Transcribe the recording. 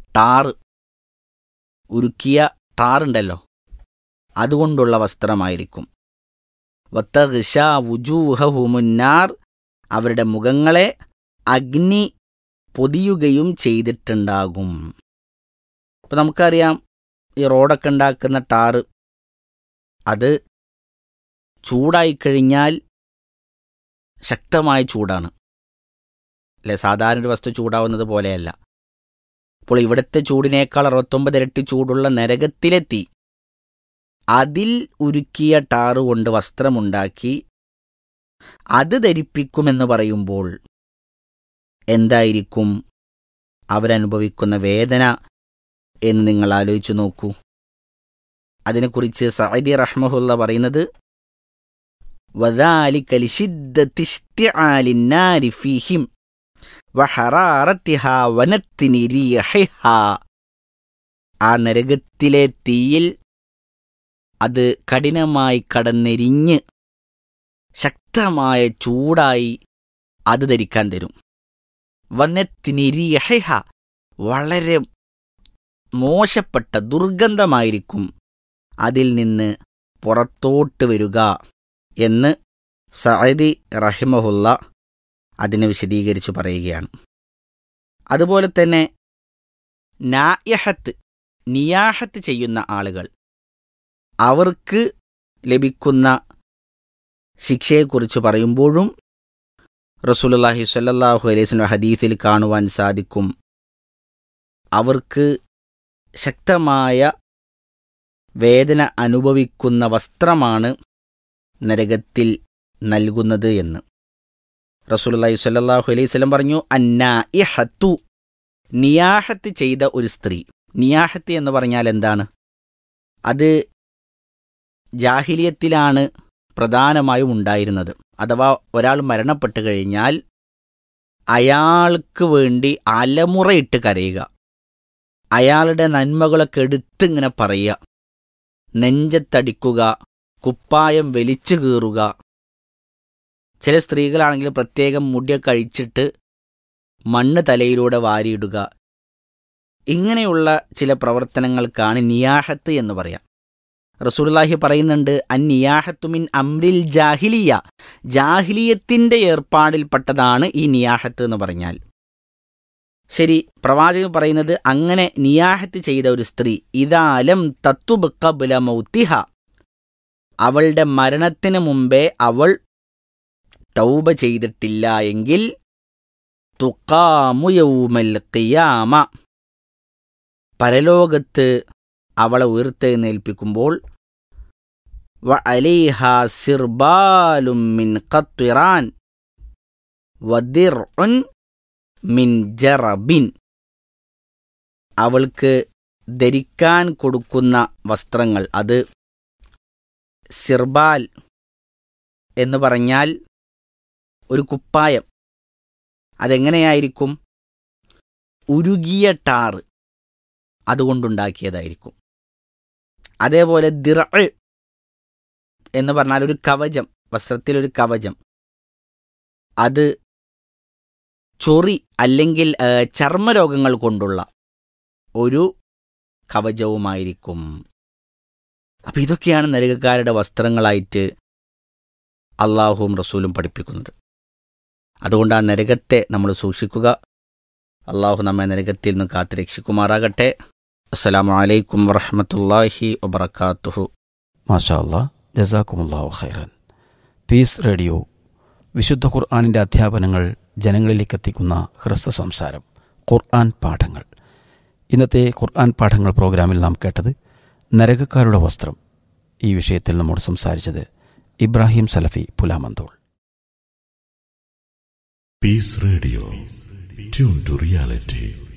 Tar ഉരുക്കിയ ടാറുണ്ടല്ലോ അതുകൊണ്ടുള്ള വസ്ത്രമായിരിക്കും വത്തഗ്ഷ വുജൂഹഹുമുന്നാർ അവരുടെ മുഖങ്ങളെ അഗ്നി പൊതിയുകയും ചെയ്തിട്ടുണ്ടാകും ഇപ്പം നമുക്കറിയാം ഈ റോഡൊക്കെ ഉണ്ടാക്കുന്ന ടാറ് അത് ചൂടായിക്കഴിഞ്ഞാൽ ശക്തമായ ചൂടാണ് അല്ലെ സാധാരണ ഒരു വസ്തു ചൂടാവുന്നത് പോലെയല്ല അപ്പോൾ ഇവിടുത്തെ ചൂടിനേക്കാൾ അറുപത്തൊമ്പത് ഇരട്ടി ചൂടുള്ള നരകത്തിലെ തീ അതിൽ ഉരുക്കിയ ടാറ് കൊണ്ട് വസ്ത്രമുണ്ടാക്കി അത് ധരിപ്പിക്കുമെന്ന് പറയുമ്പോൾ എന്തായിരിക്കും അവരനുഭവിക്കുന്ന വേദന എന്ന് നിങ്ങൾ ആലോചിച്ചു നോക്കൂ അതിനെക്കുറിച്ച് സഅദി റഹ്മഹുല്ല പറയുന്നത് وذلك لشدة اشتعال النار فيهم وحرارتها ونتن ريحها ആ നരകത്തിലെ തീയിൽ അത് കഠിനമായി കടന്നെരിഞ്ഞ് ശക്തമായ ചൂടായി അത് ധരിക്കാൻ തരും വനത്തിനിരിയഹ വളരെ മോശപ്പെട്ട ദുർഗന്ധമായിരിക്കും അതിൽ നിന്ന് പുറത്തോട്ട് വരിക എന്ന് സഅദി റഹിമഹുല്ല അതിനെ വിശദീകരിച്ചു പറയുകയാണ് അതുപോലെ തന്നെ നായഹത്ത് നിയാഹത്ത് ചെയ്യുന്ന ആളുകൾ അവർക്ക് ലഭിക്കുന്ന ശിക്ഷയെക്കുറിച്ച് പറയുമ്പോഴും റസൂലുള്ളാഹി സ്വല്ലല്ലാഹു അലൈഹി വസല്ലം ഹദീസിൽ കാണുവാൻ സാധിക്കും അവർക്ക് ശക്തമായ വേദന അനുഭവിക്കുന്ന വസ്ത്രമാണ് നരകത്തിൽ നൽകുന്നത് എന്ന് റസൂലുള്ളാഹി സ്വല്ലല്ലാഹു അലൈഹി വസല്ലം പറഞ്ഞു അന്നാഇഹത്തു നിയാഹത്ത് ചെയ്ത ഒരു സ്ത്രീ നിയാഹത്ത് എന്ന് പറഞ്ഞാൽ എന്താണ് അത് ജാഹിലിയത്തിലാണ് പ്രധാനമായും ഉണ്ടായിരുന്നത് അഥവാ ഒരാൾ മരണപ്പെട്ടു കഴിഞ്ഞാൽ അയാൾക്ക് വേണ്ടി അലമുറയിട്ട് കരയുക അയാളുടെ നന്മകളൊക്കെ എടുത്തിങ്ങനെ പറയുക നെഞ്ചത്തടിക്കുക കുപ്പായം വലിച്ചു കീറുക ചില സ്ത്രീകളാണെങ്കിൽ പ്രത്യേകം മുടിയൊക്കെ അഴിച്ചിട്ട് മണ്ണ് തലയിലൂടെ വാരിയിടുക ഇങ്ങനെയുള്ള ചില പ്രവർത്തനങ്ങൾക്കാണ് നിയാഹത്ത് എന്ന് പറയാം റസൂലുള്ളാഹി പറയുന്നുണ്ട് അൻ നിയാഹത്തുമിൻ അമ്രിൽ ജാഹിലിയ ജാഹിലിയത്തിന്റെ ഏർപ്പാടിൽപ്പെട്ടതാണ് ഈ നിയാഹത്ത് എന്ന് പറഞ്ഞാൽ ശരി പ്രവാചകൻ പറയുന്നത് അങ്ങനെ നിയാഹത്ത് ചെയ്ത ഒരു സ്ത്രീ ഇതാലം തത്തുബുക്കബുല മൗത്തിഹ അവളുടെ മരണത്തിന് മുമ്പേ അവൾ തൗബ ചെയ്തിട്ടില്ല എങ്കിൽ തുക്കാമുയൗമൽ ഖിയാമ പരലോകത്ത് അവളെ ഉയർത്തെഴുന്നേൽപ്പിക്കുമ്പോൾ വ അലൈഹ സിർബാലും മിൻ ഖത്വിറാൻ വദിർഉൻ മിൻ ജറബിൻ അവൾക്ക് ധരിക്കാൻ കൊടുക്കുന്ന വസ്ത്രങ്ങൾ അത് സിർബാൽ എന്ന് പറഞ്ഞാൽ ഒരു കുപ്പായം അതെങ്ങനെയായിരിക്കും ഉരുകിയ ടാറ് അതുകൊണ്ടുണ്ടാക്കിയതായിരിക്കും അതേപോലെ ദിറ എന്ന് പറഞ്ഞാൽ ഒരു കവചം വസ്ത്രത്തിലൊരു കവചം അത് ചൊറി അല്ലെങ്കിൽ ഏഹ്, ചർമ്മരോഗങ്ങൾ കൊണ്ടുള്ള ഒരു കവചവുമായിരിക്കും അപ്പം ഇതൊക്കെയാണ് നരകക്കാരുടെ വസ്ത്രങ്ങളായിട്ട് അള്ളാഹുവും റസൂലും പഠിപ്പിക്കുന്നത് അതുകൊണ്ട് ആ നരകത്തെ നമ്മൾ സൂക്ഷിക്കുക അള്ളാഹു നമ്മെ നരകത്തിൽ നിന്ന് കാത്തുരക്ഷിക്കുമാറാകട്ടെ അസ്സലാമു അലൈക്കും വറഹമത്തല്ലാഹി വബർക്കാത്തുഹു മാഷാ അല്ലാ ജസാക്കുമുല്ലാഹു ഖൈറൻ പീസ് റേഡിയോ വിശുദ്ധ ഖുർആാനിൻ്റെ അധ്യാപനങ്ങൾ ജനങ്ങളിലേക്ക് എത്തിക്കുന്ന ഹ്രസ്വ സംസാരം ഖുർആൻ പാഠങ്ങൾ ഇന്നത്തെ ഖുർആൻ പാഠങ്ങൾ പ്രോഗ്രാമിൽ നാം കേട്ടത് നരകക്കാരുടെ വസ്ത്രം ഈ വിഷയത്തിൽ നമ്മോട് സംസാരിച്ചത് ഇബ്രാഹിം സലഫി Pulamanthole Peace Radio. Tune to reality.